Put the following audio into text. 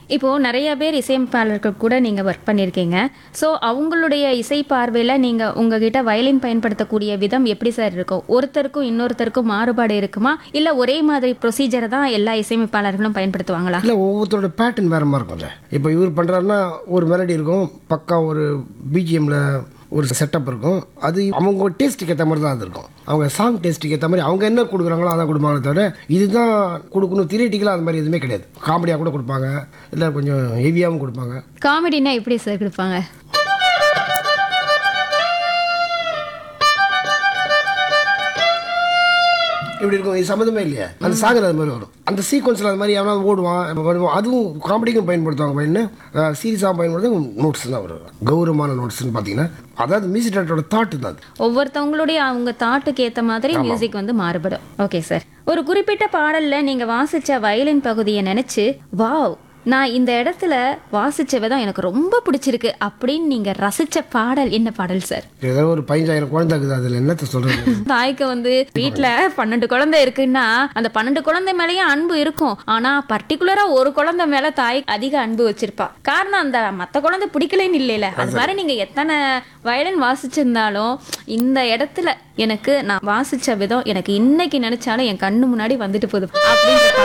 இப்போ நிறைய பேர் இசையமைப்பாளர்கள் கூட நீங்க ஒர்க் பண்ணியிருக்கீங்க ஸோ அவங்களுடைய இசை பார்வையில நீங்க உங்ககிட்ட வயலின் பயன்படுத்தக்கூடிய விதம் எப்படி சார் இருக்கும் ஒருத்தருக்கும் இன்னொருத்தருக்கும் மாறுபாடு இருக்குமா இல்ல ஒரே மாதிரி ப்ரொசீஜரை தான் எல்லா இசையமைப்பாளர்களும் பயன்படுத்துவாங்களா இல்லை ஒவ்வொருத்தரோட பேட்டர்ன் வேறு மாதிரி இருக்கும்ல இப்போ இவர் பண்ணுறாருன்னா ஒரு மெலடி இருக்கும் பக்கா ஒரு பிஜிஎம்ல ஒரு செட்டப் இருக்கும் அது அவங்க டேஸ்ட்டுக்கு ஏற்ற மாதிரி தான் அது இருக்கும் அவங்க சாங் டேஸ்ட்டுக்கு ஏற்ற மாதிரி அவங்க என்ன கொடுக்குறாங்களோ அதான் கொடுப்பாங்களே தவிர இதுதான் கொடுக்கணும் தியேட்டிக்கலாக அது மாதிரி எதுவுமே கிடையாது காமெடியாக கூட கொடுப்பாங்க இல்லை கொஞ்சம் ஹெவியாகவும் கொடுப்பாங்க காமெடினா எப்படி சார் கொடுப்பாங்க இப்படி இருக்கும் இது சம்மந்தமே இல்லையா அந்த சாங்கில் அது மாதிரி வரும் அந்த சீக்வன்ஸில் அது மாதிரி எவனா ஓடுவான் வருவான் அதுவும் காமெடிக்கும் பயன்படுத்துவாங்க பையனு சீரியஸாக பயன்படுத்த நோட்ஸ் தான் வரும் கௌரவமான நோட்ஸ்னு பார்த்தீங்கன்னா அதாவது மியூசிக் டேரக்டரோட தாட்டு தான் அது ஒவ்வொருத்தவங்களுடைய அவங்க தாட்டுக்கு ஏத்த மாதிரி மியூசிக் வந்து மாறுபடும் ஓகே சார் ஒரு குறிப்பிட்ட பாடல்ல நீங்க வாசிச்ச வயலின் பகுதியை நினைச்சு வாவ் நான் இந்த இடத்துல வாசிச்ச விதம் எனக்கு ரொம்ப பிடிச்சிருக்கு அப்படின்னு நீங்க ரசிச்ச பாடல் என்ன பாடல் சார் ஏதோ ஒரு பதினஞ்சாயிரம் குழந்தை இருக்குது அதில் என்னத்தை சொல்கிறது தாய்க்கு வந்து வீட்ல பன்னெண்டு குழந்தை இருக்குன்னா அந்த பன்னெண்டு குழந்தை மேலயும் அன்பு இருக்கும் ஆனா பர்டிகுலரா ஒரு குழந்தை மேல தாய் அதிக அன்பு வச்சிருப்பா காரணம் அந்த மத்த குழந்தை பிடிக்கலன்னு இல்லைல அது மாதிரி நீங்க எத்தனை வயலின் வாசிச்சிருந்தாலும் இந்த இடத்துல எனக்கு நான் வாசிச்ச விதம் எனக்கு இன்னைக்கு நினைச்சாலும் என் கண்ணு முன்னாடி வந்துட்டு போகுது அப்படின்ற